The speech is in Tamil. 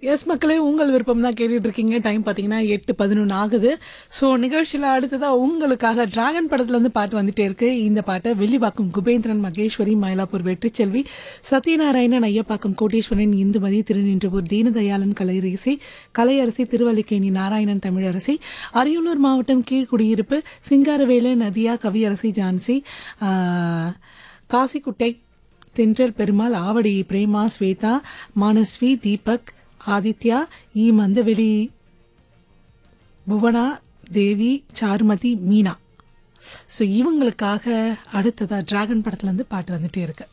எஸ் மக்களே உங்கள் விருப்பம் தான் கேட்டுட்டு இருக்கீங்க டைம் பார்த்தீங்கன்னா எட்டு பதினொன்று ஆகுது ஸோ நிகழ்ச்சியில் அடுத்ததாக உங்களுக்காக டிராகன் படத்துலேருந்து பாட்டு வந்துட்டே இருக்கு இந்த பாட்டை வெள்ளிவாக்கம் குபேந்திரன் மகேஸ்வரி மயிலாப்பூர் வெற்றிச்செல்வி சத்யநாராயணன் ஐயப்பாக்கம் கோட்டீஸ்வரன் இந்துமதி திருநின்றபூர் தீனதயாளன் கலையரசி கலையரசி திருவல்லிக்கேணி நாராயணன் தமிழரசி அரியலூர் மாவட்டம் கீழ்குடியிருப்பு சிங்காரவேலு நதியா கவியரசி ஜான்சி ஆஹ், காசிக்குட்டை தென்றல் பெருமாள் ஆவடி பிரேமா ஸ்வேதா மானஸ்வி தீபக் ஆதித்யா இ மந்தவெளி புவனா தேவி சாருமதி மீனா ஸோ இவங்களுக்காக அடுத்ததா டிராகன் படத்துலேருந்து பாட்டு வந்துட்டே இருக்கு